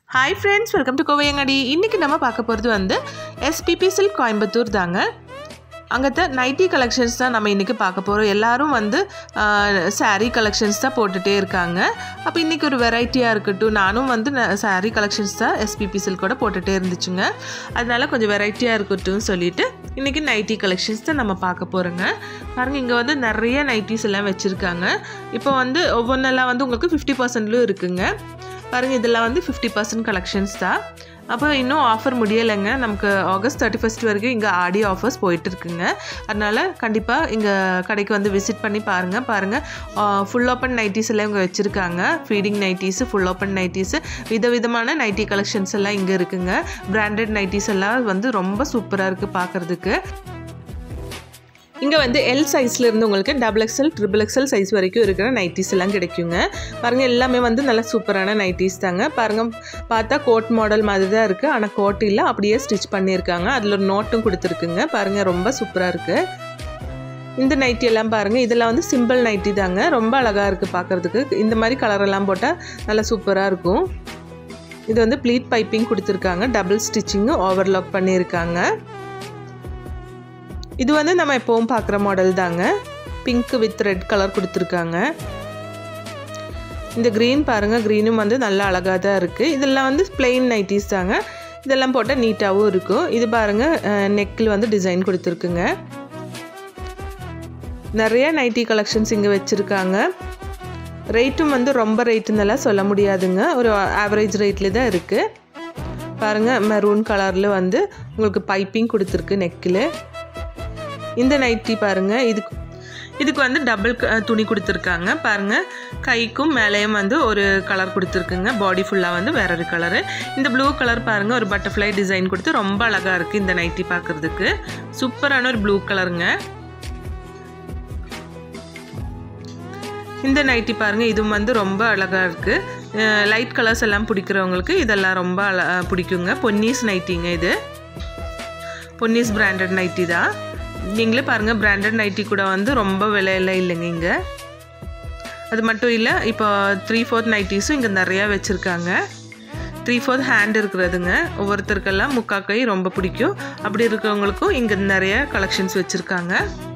hi friends welcome to Kovaiyangadi இன்றைக்கி நம்ம பார்க்க போகிறது வந்து எஸ்பிபி சில்க் கோயம்புத்தூர் தாங்க அங்கத்த நைட்டி கலெக்ஷன்ஸ் தான் நம்ம இன்றைக்கி பார்க்க போகிறோம் எல்லாரும் வந்து saree கலெக்ஷன்ஸ் தான் போட்டுகிட்டே இருக்காங்க அப்போ இன்றைக்கி ஒரு வெரைட்டியாக இருக்கட்டும் நானும் வந்து saree கலெக்ஷன்ஸ் தான் எஸ்பிபி சில்கோட போட்டுகிட்டே இருந்துச்சுங்க அதனால கொஞ்சம் வெரைட்டியாக இருக்கட்டும் சொல்லிட்டு இன்றைக்கி நைட்டி கலெக்ஷன்ஸ் தான் நம்ம பார்க்க போகிறோங்க பாருங்கள் இங்கே வந்து நிறைய நைட்டிஸ் எல்லாம் வச்சுருக்காங்க இப்போ வந்து ஒவ்வொன்றெல்லாம் வந்து உங்களுக்கு ஃபிஃப்டி பர்சன்ட்லையும் இருக்குங்க பாருங்கள் இதெல்லாம் வந்து ஃபிஃப்டி பர்சன்ட் கலெக்ஷன்ஸ் தான் அப்போ இன்னும் ஆஃபர் முடியலைங்க நமக்கு ஆகஸ்ட் தேர்ட்டி ஃபஸ்ட் வரைக்கும் இங்கே ஆடி ஆஃபர்ஸ் போயிட்டு இருக்குங்க அதனால் கண்டிப்பாக இங்கே கடைக்கு வந்து விசிட் பண்ணி பாருங்கள் பாருங்கள் ஃபுல் ஓப்பன் நைட்டிஸ் எல்லாம் இங்கே வச்சுருக்காங்க feeding nighties full open nighties விதவிதமான நைட்டி கலெக்ஷன்ஸ் எல்லாம் இங்கே இருக்குங்க பிராண்டட் நைட்டிஸ் எல்லாம் வந்து ரொம்ப சூப்பராக இருக்குது பார்க்குறதுக்கு இங்கே வந்து எல் சைஸில் இருந்து உங்களுக்கு double XL triple XL size வரைக்கும் இருக்கிற நைட்டிஸ் எல்லாம் கிடைக்குங்க பாருங்கள் எல்லாமே வந்து நல்ல சூப்பரான நைட்டிஸ் தாங்க பாருங்கள் பார்த்தா கோட் மாடல் மாதிரி தான் இருக்குது ஆனால் கோட் இல்லை அப்படியே ஸ்டிச் பண்ணியிருக்காங்க அதில் ஒரு நோட்டும் கொடுத்துருக்குங்க பாருங்கள் ரொம்ப சூப்பராக இருக்குது இந்த நைட்டி எல்லாம் பாருங்கள் இதெல்லாம் வந்து சிம்பிள் நைட்டி தாங்க ரொம்ப அழகாக இருக்குது பார்க்குறதுக்கு இந்த மாதிரி கலரெல்லாம் போட்டால் நல்லா சூப்பராக இருக்கும் இது வந்து ப்ளீட் பைப்பிங் கொடுத்துருக்காங்க டபுள் ஸ்டிச்சிங்கு ஓவர்லாக் பண்ணியிருக்காங்க இது வந்து நம்ம எப்போவும் பார்க்குற மாடல் தாங்க பிங்க் வித் ரெட் கலர் கொடுத்துருக்காங்க இந்த க்ரீன் பாருங்கள் க்ரீனும் வந்து நல்லா அழகாக தான் இருக்குது இதெல்லாம் வந்து பிளெயின் நைட்டிஸ் தாங்க இதெல்லாம் போட்டால் நீட்டாகவும் இருக்கும் இது பாருங்கள் நெக்கில் வந்து டிசைன் கொடுத்துருக்குங்க நிறைய நைட்டி கலெக்ஷன்ஸ் இங்கே வச்சுருக்காங்க ரேட்டும் வந்து ரொம்ப ரேட்டுன்னெல்லாம் சொல்ல முடியாதுங்க ஒரு ஆவரேஜ் ரேட்டில் தான் இருக்குது பாருங்கள் மெரூன் கலரில் வந்து உங்களுக்கு பைப்பிங் கொடுத்துருக்கு நெக்கில் இந்த நைட்டி பாருங்கள் இதுக்கு இதுக்கு வந்து டபுள் துணி கொடுத்துருக்காங்க பாருங்கள் கைக்கும் மேலேயும் வந்து ஒரு கலர் கொடுத்துருக்குங்க பாடி ஃபுல்லாக வந்து வேற ஒரு கலரு இந்த ப்ளூ கலர் பாருங்கள் ஒரு பட்டர்ஃப்ளை டிசைன் கொடுத்து ரொம்ப அழகாக இருக்குது இந்த நைட்டி பார்க்குறதுக்கு சூப்பரான ஒரு ப்ளூ கலருங்க இந்த நைட்டி பாருங்கள் இதுவும் வந்து ரொம்ப அழகாக இருக்குது லைட் கலர்ஸ் எல்லாம் பிடிக்கிறவங்களுக்கு இதெல்லாம் ரொம்ப அழ பிடிக்குங்க பொன்னீஸ் நைட்டிங்க இது பொன்னீஸ் பிராண்டட் நைட்டி தான் நீங்களே பாருங்கள் பிராண்டட் நைட்டி கூட வந்து ரொம்ப விலையெல்லாம் இல்லைங்க இங்கே அது மட்டும் இல்லை இப்போ த்ரீ ஃபோர்த் நைட்டிஸும் இங்கே நிறையா வச்சுருக்காங்க த்ரீ ஃபோர்த் ஹேண்ட் இருக்கிறதுங்க ஒவ்வொருத்தருக்கெல்லாம் முக்கா கை ரொம்ப பிடிக்கும் அப்படி இருக்கிறவங்களுக்கும் இங்கே நிறைய கலெக்ஷன்ஸ் வச்சுருக்காங்க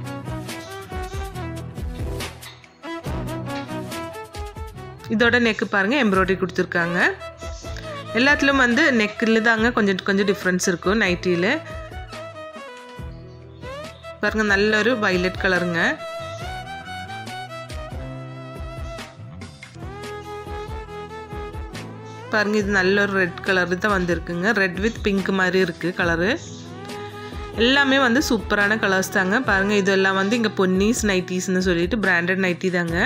இதோட நெக்கு பாருங்கள் எம்ப்ராய்டரி கொடுத்துருக்காங்க எல்லாத்துலேயும் வந்து நெக்கில் தாங்க கொஞ்சம் கொஞ்சம் டிஃப்ரென்ஸ் இருக்கும் நைட்டியில் பாருங்கள் நல்ல ஒரு வைலட் கலருங்க பாருங்கள் இது நல்ல ஒரு ரெட் கலர் தான் வந்திருக்குங்க ரெட் வித் பிங்க் மாதிரி இருக்குது கலரு எல்லாமே வந்து சூப்பரான கலர்ஸ் தாங்க பாருங்கள் இதெல்லாம் வந்து இங்கே பொன்னீஸ் நைட்டிஸ்னு சொல்லிட்டு பிராண்டட் நைட்டி தாங்க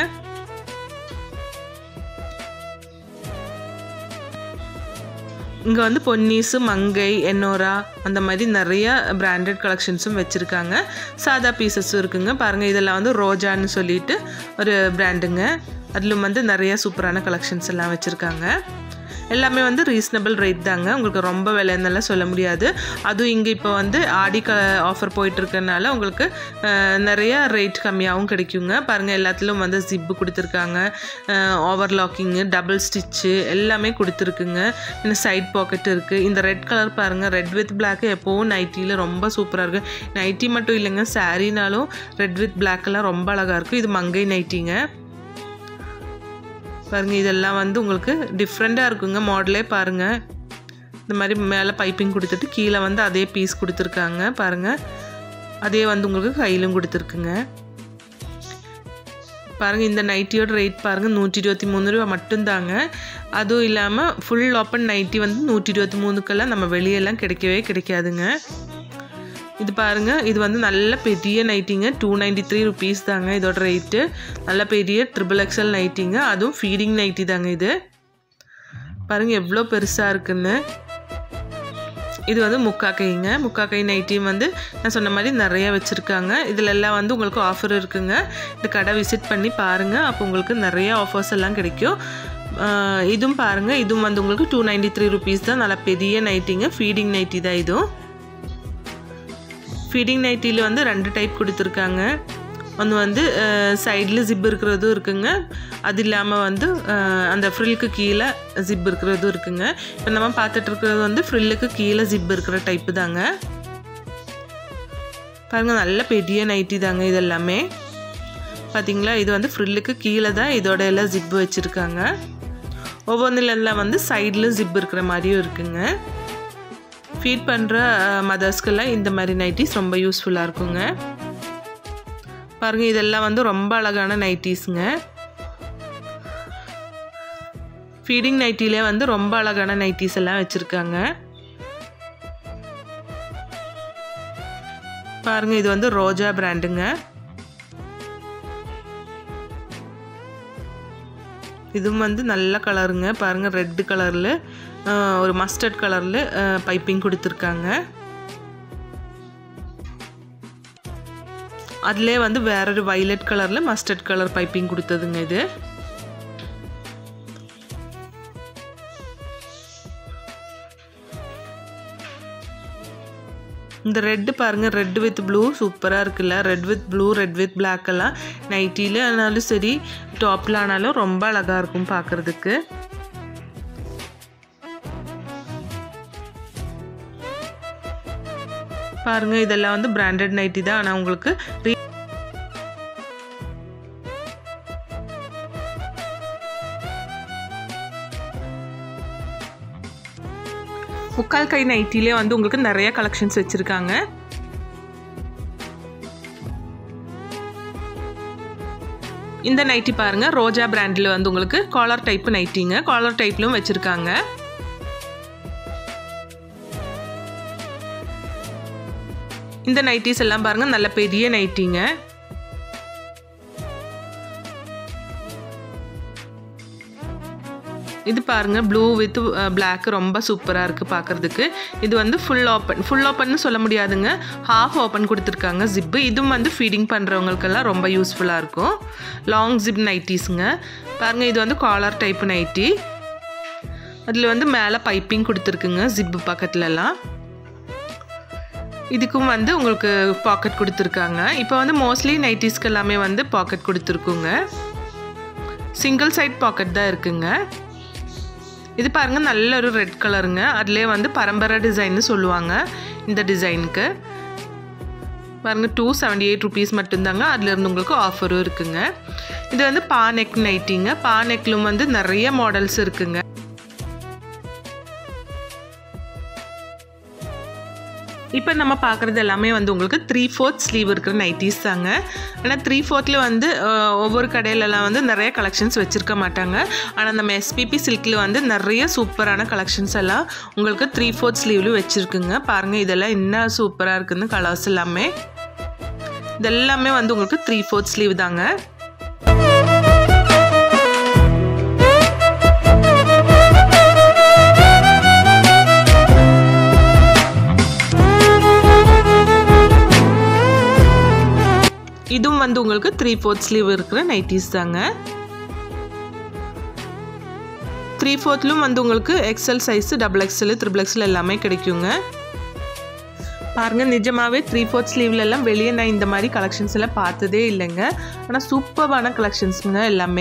இங்கே வந்து பொன்னீஸு மங்கை என்னோரா அந்த மாதிரி நிறைய பிராண்டட் கலெக்ஷன்ஸும் வச்சுருக்காங்க சாதா பீசஸும் இருக்குங்க பாருங்கள் இதெல்லாம் வந்து ரோஜான்னு சொல்லிட்டு ஒரு பிராண்டுங்க அதிலும் வந்து நிறைய சூப்பரான கலெக்ஷன்ஸ் எல்லாம் வச்சுருக்காங்க எல்லாமே வந்து ரீசனபிள் ரேட் தாங்க உங்களுக்கு ரொம்ப விலைன்னெல்லாம் சொல்ல முடியாது அதுவும் இங்கே இப்போ வந்து ஆடி க ஆஃபர் போயிட்டுருக்கனால உங்களுக்கு நிறைய ரேட் கம்மியாகவும் கிடைக்குங்க பாருங்கள் எல்லாத்துலேயும் வந்து ஜிப்பு கொடுத்துருக்காங்க ஓவர்லாக்கிங்கு டபுள் ஸ்டிச்சு எல்லாமே கொடுத்துருக்குங்க இன்னும் சைட் பாக்கெட் இருக்குது இந்த ரெட் கலர் பாருங்கள் ரெட் வித் பிளாக்கு எப்போவும் நைட்டியில் ரொம்ப சூப்பராக இருக்குது நைட்டி மட்டும் இல்லைங்க சாரீனாலும் ரெட் வித் பிளாக்கெல்லாம் ரொம்ப அழகாக இருக்கும் இது மங்கை நைட்டிங்க பாருங்கள் இதெல்லாம் வந்து உங்களுக்கு டிஃப்ரெண்ட்டாக இருக்குங்க மாடலே பாருங்கள் இந்த மாதிரி மேலே பைப்பிங் கொடுத்துட்டு கீழே வந்து அதே பீஸ் கொடுத்துருக்காங்க பாருங்கள் அதே வந்து உங்களுக்கு கையிலும் கொடுத்துருக்குங்க பாருங்கள் இந்த நைட்டியோட ரேட் பாருங்கள் நூற்றி இருபத்தி மூணு ரூபா மட்டும்தாங்க அதுவும் இல்லாமல் ஃபுல் ஓப்பன் நைட்டி வந்து நூற்றி இருபத்தி மூணுக்கெல்லாம் நம்ம வெளியெல்லாம் கிடைக்கவே கிடைக்காதுங்க இது பாருங்கள் இது வந்து நல்ல பெரிய நைட்டிங்க டூ நைன்டி த்ரீ ருபீஸ் தாங்க இதோட ரேட்டு நல்ல பெரிய ட்ரிபிள் எக்ஸல் நைட்டிங்க அதுவும் ஃபீடிங் நைட்டி தாங்க இது பாருங்கள் எவ்வளோ பெருசாக இருக்குன்னு இது வந்து முக்கா கைங்க முக்கா கை நைட்டியும் வந்து நான் சொன்ன மாதிரி நிறைய வச்சுருக்காங்க இதில் எல்லாம் வந்து உங்களுக்கு ஆஃபர் இருக்குங்க இந்த கடை விசிட் பண்ணி பாருங்கள் அப்போ உங்களுக்கு நிறைய ஆஃபர்ஸ் எல்லாம் கிடைக்கும் இதுவும் பாருங்கள் இதுவும் வந்து உங்களுக்கு டூ நைன்டி த்ரீ ருபீஸ் தான் நல்லா பெரிய நைட்டிங்க ஃபீடிங் நைட்டி தான் இதுவும் ஃபீடிங் நைட்டியில் வந்து ரெண்டு டைப் கொடுத்துருக்காங்க ஒன்று வந்து சைடில் ஜிப் இருக்கிறதும் இருக்குங்க அது இல்லாமல் வந்து அஹ், அந்த ஃப்ரில்க்கு கீழே ஜிப் இருக்கிறதும் இருக்குங்க இப்போ நம்ம பார்த்துட்டு இருக்கிறது வந்து ஃப்ரில்லுக்கு கீழே ஜிப் இருக்கிற டைப்பு தாங்க பாருங்கள் நல்ல பெரிய நைட்டி தாங்க இது எல்லாமே பார்த்தீங்களா இது வந்து ஃப்ரில்லுக்கு கீழே தான் இதோட எல்லாம் ஜிப்பு வச்சுருக்காங்க ஒவ்வொன்றுலாம் வந்து சைடில் ஜிப் இருக்கிற மாதிரியும் இருக்குங்க ஃபீட் பண்ணுற மதர்ஸ்க்கெல்லாம் இந்த மாதிரி நைட்டிஸ் ரொம்ப யூஸ்ஃபுல்லாக இருக்குங்க பாருங்கள் இதெல்லாம் வந்து ரொம்ப அழகான நைட்டிஸுங்க ஃபீடிங் நைட்டிலே வந்து ரொம்ப அழகான நைட்டிஸ் எல்லாம் வச்சுருக்காங்க பாருங்க இது வந்து ரோஜா பிராண்டுங்க இதுவும் வந்து நல்ல கலருங்க பாருங்க ரெட் கலரில் ஒரு மஸ்டர்ட் கலரில் பைப்பிங் கொடுத்துருக்காங்க அதிலே வந்து வேற ஒரு வைலட் கலரில் மஸ்டர்ட் கலர் பைப்பிங் கொடுத்ததுங்க இது இந்த ரெட்டு பாருங்கள் ரெட் வித் ப்ளூ சூப்பராக இருக்குல்ல red with blue red with black எல்லாம் நைட்டியில் ஆனாலும் சரி டாப்பில் ஆனாலும் ரொம்ப அழகாக இருக்கும் பார்க்குறதுக்கு பாருங்கள் இதெல்லாம் வந்து பிராண்டட் நைட்டி தான் ஆனால் உங்களுக்கு ரீ முக்கால் கை நைட்டிலே வந்து உங்களுக்கு நிறைய கலெக்ஷன்ஸ் வச்சுருக்காங்க இந்த நைட்டி பாருங்க ரோஜா பிராண்டில் வந்து உங்களுக்கு காலர் டைப் நைட்டிங்க காலர் டைப்லையும் வச்சுருக்காங்க இந்த நைட்டிஸ் எல்லாம் பாருங்க நல்ல பெரிய நைட்டிங்க இது பாருங்க ப்ளூ வித் பிளாக் ரொம்ப சூப்பராக இருக்குது பார்க்குறதுக்கு இது வந்து ஃபுல் ஓப்பன் ஃபுல் ஓப்பன்னு சொல்ல முடியாதுங்க ஹாஃப் ஓப்பன் கொடுத்துருக்காங்க ஜிப்பு இதுவும் வந்து ஃபீடிங் பண்ணுறவங்களுக்கெல்லாம் ரொம்ப யூஸ்ஃபுல்லாக இருக்கும் லாங் ஜிப் நைட்டிஸுங்க பாருங்கள் இது வந்து காலர் டைப் நைட்டி அதில் வந்து மேலே பைப்பிங் கொடுத்துருக்குங்க ஜிப்பு பக்கத்துலலாம் இதுக்கும் வந்து உங்களுக்கு பாக்கெட் கொடுத்துருக்காங்க இப்போ வந்து மோஸ்ட்லி நைட்டிஸ்க்கு எல்லாமே வந்து பாக்கெட் கொடுத்துருக்குங்க சிங்கிள் சைட் பாக்கெட் தான் இருக்குங்க இது பாருங்கள் நல்ல ஒரு ரெட் கலருங்க அதுலேயே வந்து பரம்பரை டிசைன்னு சொல்லுவாங்க இந்த டிசைனுக்கு பாருங்கள் டூ செவன்டி எயிட் ருபீஸ் மட்டும்தாங்க அதுலேருந்து உங்களுக்கு ஆஃபரும் இருக்குங்க இது வந்து பா நெக் நைட்டிங்க பா நெக்லும் வந்து நிறைய மாடல்ஸ் இருக்குங்க இப்போ நம்ம பார்க்குறது எல்லாமே வந்து உங்களுக்கு த்ரீ ஃபோர்த் ஸ்லீவ் இருக்கிற நைட்டிஸ் தாங்க ஆனால் த்ரீ ஃபோர்த்தில் வந்து அஹ், ஒவ்வொரு கடையிலலாம் வந்து நிறைய கலெக்ஷன்ஸ் வச்சுருக்க மாட்டாங்க ஆனால் நம்ம எஸ்பிபி சில்கில் வந்து நிறைய சூப்பரான கலெக்ஷன்ஸ் எல்லாம் உங்களுக்கு த்ரீ ஃபோர்த் ஸ்லீவ்லையும் வச்சுருக்குங்க பாருங்கள் இதெல்லாம் என்ன சூப்பராக இருக்குன்னு கலர்ஸ் எல்லாமே இதெல்லாமே வந்து உங்களுக்கு த்ரீ ஃபோர்த் ஸ்லீவ் தாங்க இதுவும் வந்து உங்களுக்கு த்ரீ ஃபோர்த் ஸ்லீவ் இருக்கிற நைட்டிஸ் தாங்க த்ரீ ஃபோர்த்லும் வந்து உங்களுக்கு XL size double XL triple XL எல்லாமே கிடைக்குங்க பாருங்க நிஜமாவே த்ரீ ஃபோர்த் ஸ்லீவ்ல எல்லாம் வெளியே நான் இந்த மாதிரி கலெக்ஷன்ஸ் எல்லாம் பார்த்ததே இல்லைங்க ஆனால் சூப்பர்வான கலெக்ஷன்ஸுங்க எல்லாமே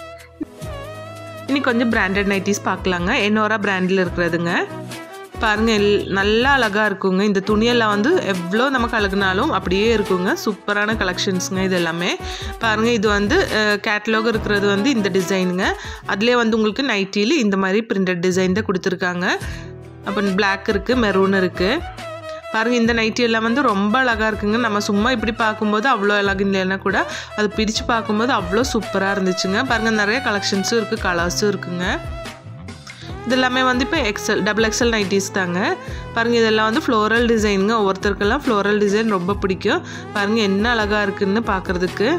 இனி கொஞ்சம் பிராண்டட் நைட்டிஸ் பார்க்கலாங்க என்னோரா பிராண்டில் இருக்கிறதுங்க பாருங்க எல் நல்லா அழகாக இருக்குங்க இந்த துணியெல்லாம் வந்து எவ்வளோ நமக்கு அழகுனாலும் அப்படியே இருக்குங்க சூப்பரான கலெக்ஷன்ஸுங்க இது எல்லாமே பாருங்க இது வந்து கேட்லாக் இருக்கிறது வந்து இந்த டிசைனுங்க அதுலேயே வந்து உங்களுக்கு நைட்டியில் இந்த மாதிரி பிரிண்டட் டிசைன் தான் கொடுத்துருக்காங்க அப்புறம் பிளாக் இருக்குது மெரூன் இருக்குது பாருங்கள் இந்த நைட்டி எல்லாம் வந்து ரொம்ப அழகாக இருக்குங்க நம்ம சும்மா இப்படி பார்க்கும்போது அவ்வளோ அழகு இல்லைன்னா கூட அது பிரித்து பார்க்கும்போது அவ்வளோ சூப்பராக இருந்துச்சுங்க பாருங்கள் நிறைய கலெக்ஷன்ஸும் இருக்குது கலர்ஸும் இருக்குங்க இது எல்லாமே வந்து இப்போ எக்ஸல் டபுள் எக்ஸல் நைட்டிஸ் தாங்க பாருங்கள் இதெல்லாம் வந்து ஃப்ளோரல் டிசைனுங்க ஒவ்வொருத்தருக்கெல்லாம் ஃப்ளோரல் டிசைன் ரொம்ப பிடிக்கும் பாருங்கள் என்ன அழகாக இருக்குன்னு பார்க்குறதுக்கு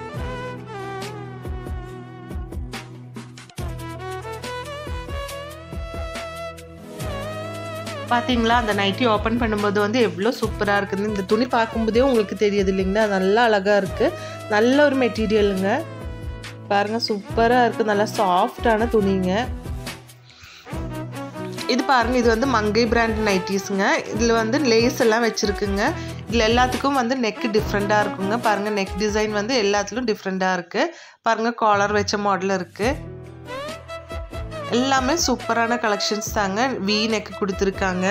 பார்த்தீங்களா அந்த நைட்டி ஓப்பன் பண்ணும்போது வந்து எவ்வளோ சூப்பராக இருக்குதுன்னு இந்த துணி பார்க்கும்போதே உங்களுக்கு தெரியுது இல்லைங்களா நல்லா அழகாக இருக்குது நல்ல ஒரு மெட்டீரியலுங்க பாருங்கள் சூப்பராக இருக்குது நல்லா சாஃப்டான துணிங்க இது பாருங்க இது வந்து மங்கை பிராண்ட் நைட்டிஸுங்க இதில் வந்து லேஸ் எல்லாம் வச்சுருக்குங்க இதில் எல்லாத்துக்கும் வந்து நெக்கு டிஃப்ரெண்ட்டாக இருக்குங்க பாருங்கள் நெக் டிசைன் வந்து எல்லாத்துலேயும் டிஃப்ரெண்ட்டாக இருக்குது பாருங்கள் காலர் வச்ச மாடல் இருக்குது எல்லாமே சூப்பரான கலெக்ஷன்ஸ் தாங்க வி நெக் கொடுத்துருக்காங்க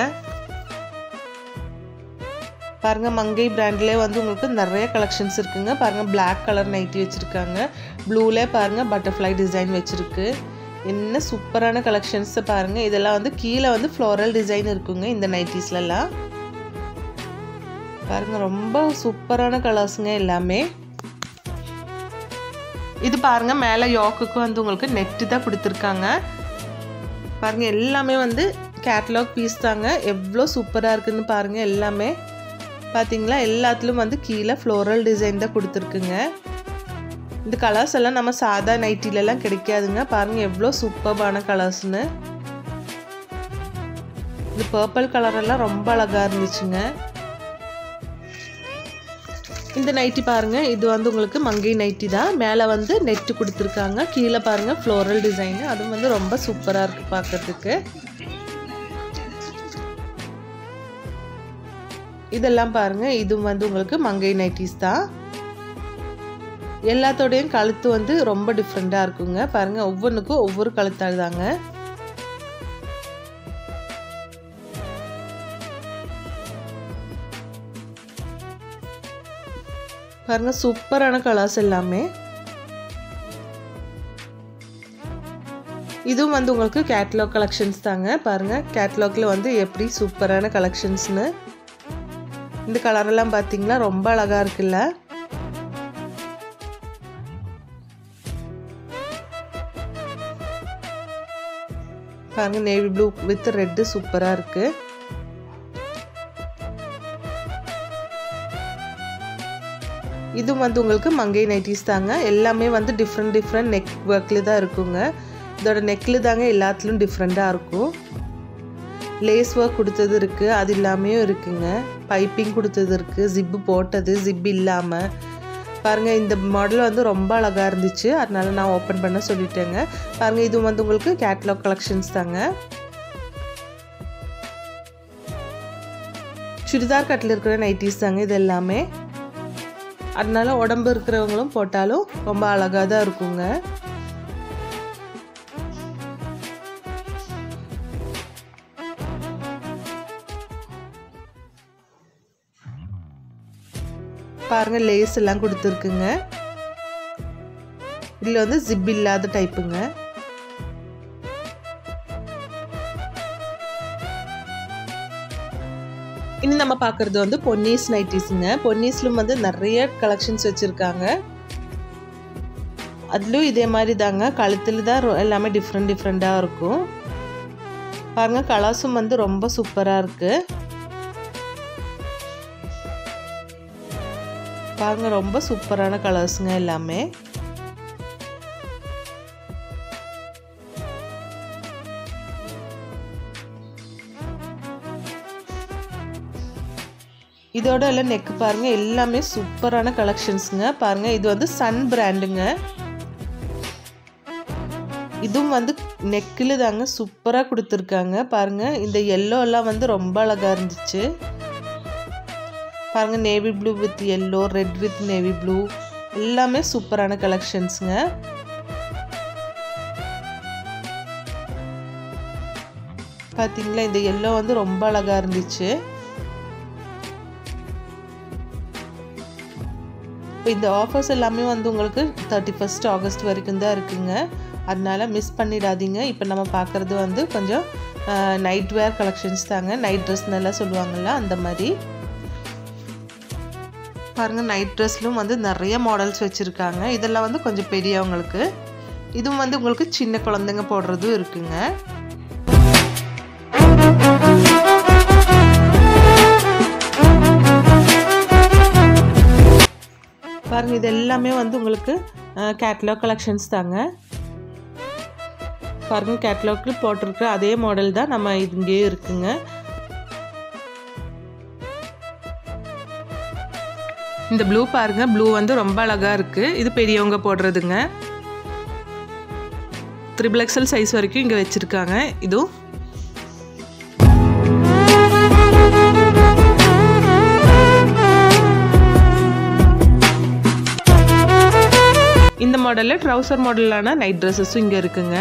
பாருங்கள் மங்கை பிராண்ட்லேயே வந்து உங்களுக்கு நிறைய கலெக்ஷன்ஸ் இருக்குங்க பாருங்கள் பிளாக் கலர் நைட்டி வச்சுருக்காங்க ப்ளூலே பாருங்கள் பட்டர்ஃப்ளை டிசைன் வச்சுருக்கு என்ன சூப்பரான கலெக்ஷன்ஸை பாருங்கள் இதெல்லாம் வந்து கீழே வந்து ஃப்ளோரல் டிசைன் இருக்குங்க இந்த நைட்டிஸ்லலாம் பாருங்கள் ரொம்ப சூப்பரான கலர்ஸுங்க எல்லாமே இது பாருங்க மேலே யோக்குக்கு வந்து உங்களுக்கு நெட்டு தான் கொடுத்துருக்காங்க பாருங்க எல்லாமே வந்து கேட்லாக் பீஸ் தாங்க எவ்வளோ சூப்பராக இருக்குன்னு பாருங்க எல்லாமே பார்த்தீங்களா எல்லாத்துலேயும் வந்து கீழே ஃப்ளோரல் டிசைன் தான் கொடுத்துருக்குங்க இந்த கலர்ஸ் எல்லாம் நம்ம சாதா நைட்டிலலாம் கிடைக்காதுங்க பாருங்கள் எவ்வளோ சூப்பர்பான கலர்ஸ்னு இந்த பர்பிள் கலரெல்லாம் ரொம்ப அழகாக இருந்துச்சுங்க இந்த நைட்டி பாருங்கள் இது வந்து உங்களுக்கு மங்கை நைட்டி தான் மேலே வந்து நெட்டு கொடுத்துருக்காங்க கீழே பாருங்கள் ஃப்ளோரல் டிசைனு அதுவும் வந்து ரொம்ப சூப்பராக இருக்குது பார்க்கறதுக்கு இதெல்லாம் பாருங்கள் இதுவும் வந்து உங்களுக்கு மங்கை நைட்டிஸ் தான் எல்லாத்தோடையும் கழுத்து வந்து ரொம்ப டிஃப்ரெண்ட்டாக இருக்குங்க பாருங்கள் ஒவ்வொன்றுக்கும் ஒவ்வொரு கழுத்தால் தாங்க பாருங்க சூப்பரான கலர்ஸ் எல்லாமே இதுவும் வந்து உங்களுக்கு கேட்லாக் கலெக்ஷன்ஸ் தாங்க பாருங்க கேட்லாக்ல வந்து எப்படி சூப்பரான கலெக்ஷன்ஸ்னு இந்த கலரெல்லாம் பார்த்தீங்களா ரொம்ப அழகா இருக்குல்ல பாருங்க நேவி ப்ளூ வித் ரெட்டு சூப்பராக இருக்குது இதுவும் வந்து உங்களுக்கு மங்கை நைட்டிஸ் தாங்க எல்லாமே வந்து டிஃப்ரெண்ட் டிஃப்ரெண்ட் நெக் ஒர்க்கில் தான் இருக்குங்க இதோட நெக்கில் தாங்க எல்லாத்துலேயும் டிஃப்ரெண்ட்டாக இருக்கும் லேஸ் ஒர்க் கொடுத்தது இருக்குது அது இல்லாமையும் இருக்குங்க பைப்பிங் கொடுத்தது இருக்குது ஜிப்பு போட்டது ஜிப் இல்லாமல் பாருங்கள் இந்த மாடல் வந்து ரொம்ப அழகாக இருந்துச்சு அதனால நான் ஓப்பன் பண்ண சொல்லிட்டேங்க பாருங்கள் இது வந்து உங்களுக்கு கேட்லாக் கலெக்ஷன்ஸ் தாங்க சுடிதார் கட்டில் இருக்கிற நைட்டிஸ் தாங்க இது எல்லாமே அதனால உடம்பு இருக்கிறவங்களும் போட்டாலும் ரொம்ப அழகாக தான் இருக்குங்க பாருங்க லேஸ் எல்லாம் கொடுத்துருக்குங்க இதில் வந்து ஜிப் இல்லாத டைப்புங்க இனி நம்ம பார்க்குறது வந்து பொன்னீஸ் நைட்டிஸுங்க பொன்னீஸ்லும் வந்து நிறைய கலெக்ஷன்ஸ் வச்சுருக்காங்க அதுலேயும் இதே மாதிரி தாங்க கழுத்தில் தான் எல்லாமே டிஃப்ரெண்ட் டிஃப்ரெண்ட்டாக இருக்கும் பாருங்கள் கலர்ஸும் வந்து ரொம்ப சூப்பராக இருக்குது பாருங்க ரொம்ப சூப்பரான கலர்ஸுங்க எல்லாமே இதோட எல்லாம் நெக் பாருங்க எல்லாமே சூப்பரான கலெக்ஷன்ஸுங்க பாருங்க இது வந்து சன் பிராண்டுங்க இதுவும் வந்து நெக்கில் தாங்க சூப்பராக கொடுத்துருக்காங்க பாருங்க இந்த எல்லோ எல்லாம் வந்து ரொம்ப அழகாக இருந்துச்சு பாருங்க navy blue with yellow red with navy blue எல்லாமே சூப்பரான கலெக்ஷன்ஸுங்க பார்த்தீங்களா இந்த எல்லோ வந்து ரொம்ப அழகாக இருந்துச்சு இப்போ இந்த ஆஃபர்ஸ் எல்லாமே வந்து உங்களுக்கு தேர்ட்டி ஃபஸ்ட் ஆகஸ்ட் வரைக்கும் தான் இருக்குங்க அதனால மிஸ் பண்ணிடாதீங்க இப்போ நம்ம பார்க்குறது வந்து கொஞ்சம் நைட் வேர் கலெக்ஷன்ஸ் தாங்க நைட் ட்ரெஸ்னெல்லாம் சொல்லுவாங்கள்ல அந்த மாதிரி பாருங்கள் நைட் ட்ரெஸ்லும் வந்து நிறைய மாடல்ஸ் வச்சுருக்காங்க இதெல்லாம் வந்து கொஞ்சம் பெரியவங்களுக்கு இதுவும் வந்து உங்களுக்கு சின்ன குழந்தைங்க போடுறதும் இருக்குங்க பாருங்க இது எல்லாமே வந்து உங்களுக்கு கேட்லாக் கலெக்ஷன்ஸ் தாங்க பாருங்க கேட்லாக்ல போட்டிருக்கிற அதே மாடல் தான் நம்ம இங்கேயும் இருக்குங்க இந்த ப்ளூ பாருங்க ப்ளூ வந்து ரொம்ப அழகா இருக்கு இது பெரியவங்க போடுறதுங்க த்ரிபிள் எக்ஸல் சைஸ் வரைக்கும் இங்கே வச்சுருக்காங்க இதுவும் மாடலில் ட்ரௌசர் மாடலான நைட் ட்ரெஸ்ஸஸும் இங்கே இருக்குங்க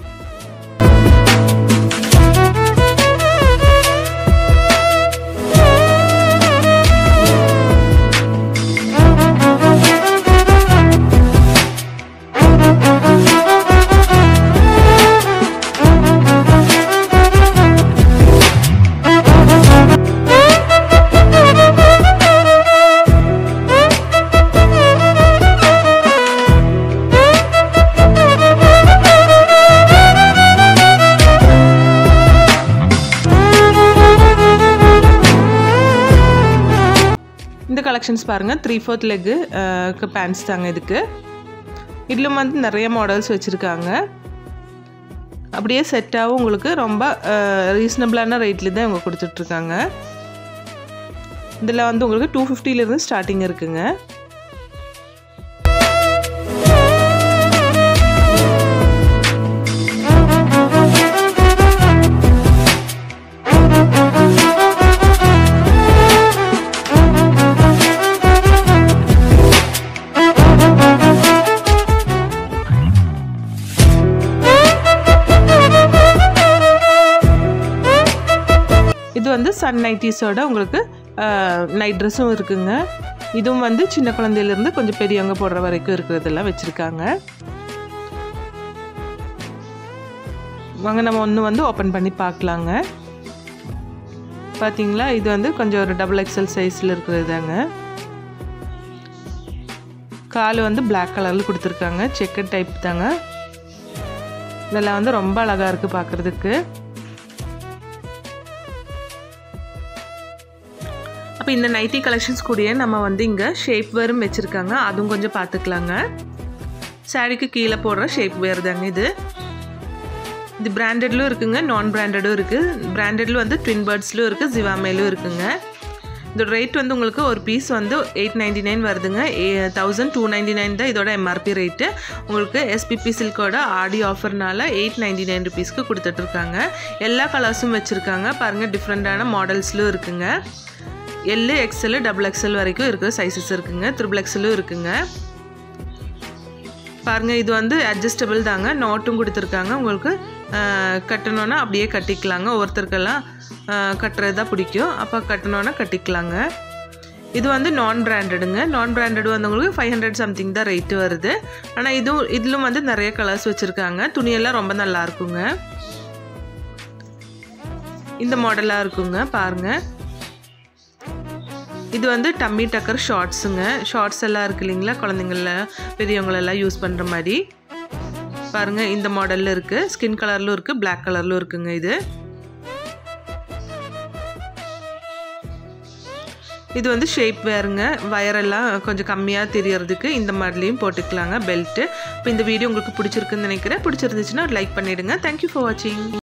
இந்த கலெக்ஷன்ஸ் பாருங்கள் த்ரீ ஃபோர்த் லெக்கு பேண்ட்ஸ் தாங்க இதுக்கு இதிலும் வந்து நிறைய மாடல்ஸ் வச்சுருக்காங்க அப்படியே செட்டாகவும் உங்களுக்கு ரொம்ப ரீசனபிளான ரேட்டில் தான் இவங்க கொடுத்துட்ருக்காங்க இதில் வந்து உங்களுக்கு டூ ஃபிஃப்டிலேருந்து ஸ்டார்டிங் இருக்குங்க இது வந்து சன் நைட்டிஸோட உங்களுக்கு நைட் ட்ரெஸ்ஸும் இருக்குங்க இதுவும் வந்து சின்ன குழந்தையிலேருந்து கொஞ்சம் பெரியவங்க போடுற வரைக்கும் இருக்கிறதெல்லாம் வச்சுருக்காங்க வாங்க நம்ம ஒன்று வந்து ஓப்பன் பண்ணி பார்க்கலாங்க பார்த்தீங்களா இது வந்து கொஞ்சம் ஒரு டபுள் எக்ஸல் சைஸில் இருக்கிறதாங்க கால் வந்து பிளாக் கலரில் கொடுத்துருக்காங்க செக்கட் டைப் தாங்க இதெல்லாம் வந்து ரொம்ப அழகாக இருக்குது பார்க்குறதுக்கு அப்போ இந்த நைட்டி கலெக்ஷன்ஸ் கூடயே நம்ம வந்து இங்கே ஷேப் வேரும் வச்சுருக்காங்க அதுவும் கொஞ்சம் பார்த்துக்கலாங்க சாரீக்கு கீழே போடுற ஷேப் வேர் தாங்க இது இது பிராண்டட்லும் இருக்குங்க நான் பிராண்டடும் இருக்குது பிராண்டட்லும் வந்து ட்வின் பேர்ட்ஸ்லும் இருக்குது ஜிவாமேலும் இருக்குங்க இதோட ரேட் வந்து உங்களுக்கு ஒரு பீஸ் வந்து எயிட் நைன்டி நைன் வருதுங்க தௌசண்ட் டூ நைன்டி நைன் தான் இதோட எம்ஆர்பி ரேட்டு உங்களுக்கு எஸ்பிபி சில்கோட ஆடி ஆஃபர்னால எயிட் நைன்டி நைன் ருபீஸ்க்கு கொடுத்துட்ருக்காங்க எல்லா கலர்ஸும் வச்சுருக்காங்க பாருங்கள் டிஃப்ரெண்ட்டான மாடல்ஸ்லும் இருக்குங்க எல்லு எக்ஸல் டபுள் எக்ஸல் வரைக்கும் இருக்கிற சைஸஸ் இருக்குங்க த்ரிபிள் எக்ஸலும் இருக்குங்க பாருங்கள் இது வந்து அட்ஜஸ்டபிள் தாங்க நோட்டும் கொடுத்துருக்காங்க உங்களுக்கு கட்டணுன்னா அப்படியே கட்டிக்கலாங்க ஒவ்வொருத்தருக்கெல்லாம் கட்டுறது தான் பிடிக்கும் அப்போ கட்டணுன்னா கட்டிக்கலாங்க இது வந்து நான் பிராண்டடுங்க நான் பிராண்டடு வந்து உங்களுக்கு ஃபைவ் ஹண்ட்ரட் சம்திங் தான் ரேட்டு வருது ஆனால் இதுவும் இதிலும் வந்து நிறைய கலர்ஸ் வச்சுருக்காங்க துணியெல்லாம் ரொம்ப நல்லா இருக்குங்க இந்த மாடலாக இருக்குங்க பாருங்கள் இது வந்து டம்மி டக்கர் ஷார்ட்ஸுங்க ஷார்ட்ஸ் எல்லாம் இருக்கு இல்லைங்களா குழந்தைங்கள பெரியவங்களெல்லாம் யூஸ் பண்ணுற மாதிரி பாருங்கள் இந்த மாடலில் இருக்குது ஸ்கின் கலர்லும் இருக்குது பிளாக் கலர்லும் இருக்குங்க இது இது வந்து ஷேப் வேறுங்க வயரெல்லாம் கொஞ்சம் கம்மியாக தெரியறதுக்கு இந்த மாதிரிலையும் போட்டுக்கலாங்க பெல்ட்டு இப்போ இந்த வீடியோ உங்களுக்கு பிடிச்சிருக்குன்னு நினைக்கிறேன் பிடிச்சிருந்துச்சுன்னா லைக் பண்ணிவிடுங்க தேங்க்யூ ஃபார் வாட்சிங்